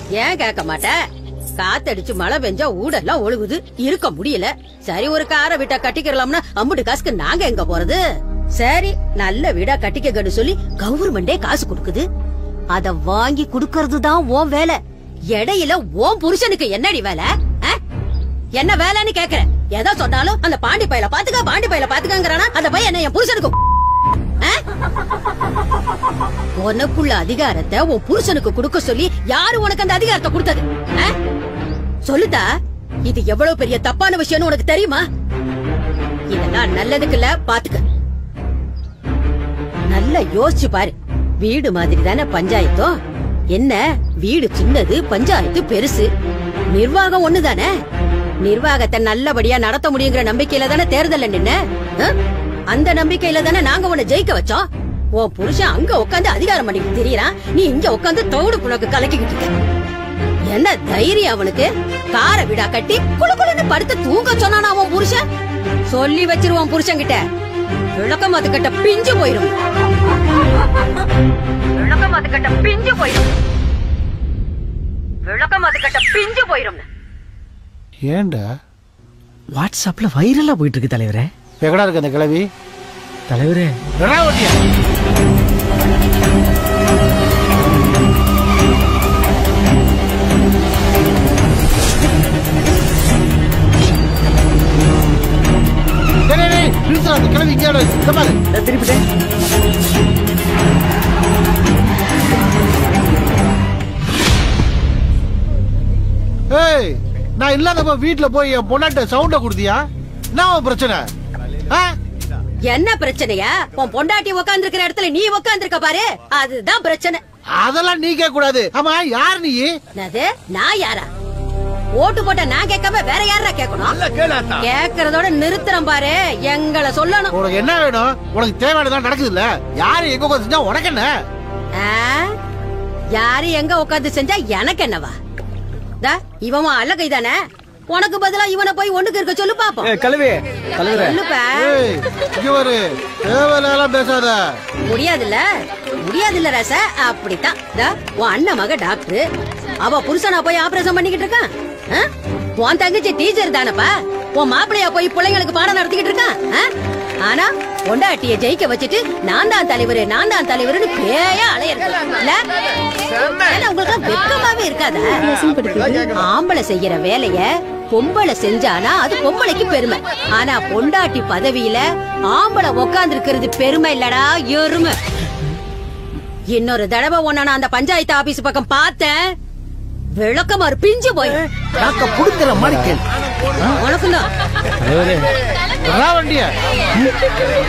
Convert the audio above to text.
ஏன் கேட்க மாட்ட காத்தடிச்சு மழை பெஞ்சா ஊடெல்லாம் ஒழுகுது இருக்க முடியல சரி ஒரு காரை விட்டா கட்டிக்கிறலாம்னா அம்புட்டு காசுக்கு நாங்க எங்க போறது சரி நல்ல வீடா கட்டிக்கன்னு சொல்லி கவர்மெண்டே காசு கொடுக்குது அத வாங்கி குடுக்கறது தான் உன் வேலை இடையில உன் புருஷனுக்கு என்னடி வேலை ஆ? என்ன வேலைன்னு கேக்குறேன் எதை சொன்னாலும் அந்த பாண்டி பையல பாத்துக்க பாண்டி பையல பாத்துக்கங்கறானா அந்த பையன் என்ன என் புருஷனுக்கு ஆ? உனக்குள்ள அதிகாரத்தை உன் புருஷனுக்கு கொடுக்க சொல்லி யாரு உனக்கு அந்த அதிகாரத்தை கொடுத்தது ஆ? சொல்லுதா இது எவ்வளவு பெரிய தப்பான விஷயம்னு உனக்கு தெரியுமா இதெல்லாம் நல்லதுக்கு இல்ல பாத்துக்க நல்லா யோசிச்சு பாரு வீடு மாதிரி தானே பஞ்சாயத்தும் என்ன வீடு சின்னது பஞ்சாயத்து பெருசு நிர்வாகம் ஒண்ணுதானே நிர்வாகத்தை நல்லபடியா நடத்த முடியுங்கிற நம்பிக்கையில தானே தேர்தல்ல நின்ன ஆ? அந்த நம்பிக்கையில தானே நாங்க உன்னை ஜெயிக்க வச்சோம் உன் புருஷன் அங்க உட்காந்து அதிகாரம் பண்ணிட்டு தெரியறான் நீ இங்க உட்காந்து தோடு புனக்கு கலக்கிக்கிட்டு இருக்க என்ன தைரியம் அவனுக்கு கார வீடா கட்டி குளு குளுன்னு படுத்து தூங்க சொன்னானா அவன் புருஷன் சொல்லி வச்சிருவான் புருஷன் கிட்ட விளக்கம் அது கட்ட பிஞ்சு போயிரும் விளக்கம் அது கட்ட பிஞ்சு போயிரும் விளக்கம் அது கட்ட பிஞ்சு போயிரும் ஏன்டா வாட்ஸ்அப்ல வைரலா போயிட்டு இருக்கு தலைவரே எங்கடா இருக்கு அந்த கிளவி தலைவரே ரெடாவட்டியா டேய், டேய், டேய், நிறுத்துடா, அந்த கிளவி இங்கே இரு. இங்க பாரு. திருப்பிட்டேன் ஏய் நான் இல்லாதப்ப வீட்டுல போய் என் பொண்ணாட்ட சவுண்ட கொடுத்தியா என்ன உன் பிரச்சனை ஆ? என்ன பிரச்சனையா உன் பொண்டாட்டி உட்கார்ந்து இருக்கிற இடத்துல நீ உட்கார்ந்து பாரு அதுதான் பிரச்சனை அதெல்லாம் நீ கேட்க கூடாது ஆமா யார் நீ என்னது நான் யாரா ஓட்டு போட்ட நான் கேட்காம வேற யாரா கேட்கணும் கேக்குறதோட நிறுத்துறேன் பாரு எங்களை சொல்லணும் உனக்கு என்ன வேணும் உனக்கு தேவையானதான் நடக்குது இல்ல யாரு எங்க உட்காந்து செஞ்சா உனக்கு என்ன ஆ? யாரு எங்க உட்கார்ந்து செஞ்சா எனக்கு என்னவா தா, இவன் உன் அழகை தானே உனக்கு பதிலா இவனை போய் ஒண்ணுக்கு இருக்க சொல்லு பாப்போம் கழுவி தலைவரே சொல்லுப்பா ஏய் இங்க ஒரு தேவையில்லாம் பேசாத முடியாதுல்ல முடியாதுல்ல ரச அப்படித்தான் தா, உன் அண்ணன் மக டாக்டர் அவ புருஷனா போய் ஆபரேஷன் பண்ணிக்கிட்டு இருக்கான் ஆ? உன் தங்கச்சி டீச்சர் தானப்பா உன் மாப்பிள்ளையா போய் பிள்ளைங்களுக்கு பாடம் நடத்திக்கிட்டு இருக்கான் ஆ? ஆனா பொண்டாட்டிய ஜெயிக்க வச்சுட்டு நான் தான் தலைவர் நான் தான் தலைவர்னு பேயா அலையிறது இல்ல ஏன்னா உங்களுக்கு வெக்கமாவே இருக்காதா ஆம்பளை செய்யற வேலைய பொம்பளை செஞ்சானா அது பொம்பளைக்கு பெருமை ஆனா பொண்டாட்டி பதவியில ஆம்பளை உக்காந்து இருக்கிறது பெருமை இல்லடா எருமை இன்னொரு தடவை உன்ன நான் அந்த பஞ்சாயத்து ஆபீஸ் பக்கம் பார்த்தேன் விளக்கமாறு பிஞ்சு போய் நாக்க புடுங்குற மாதிரி கேள் உனக்கும் தான் தலைவரே வண்டிய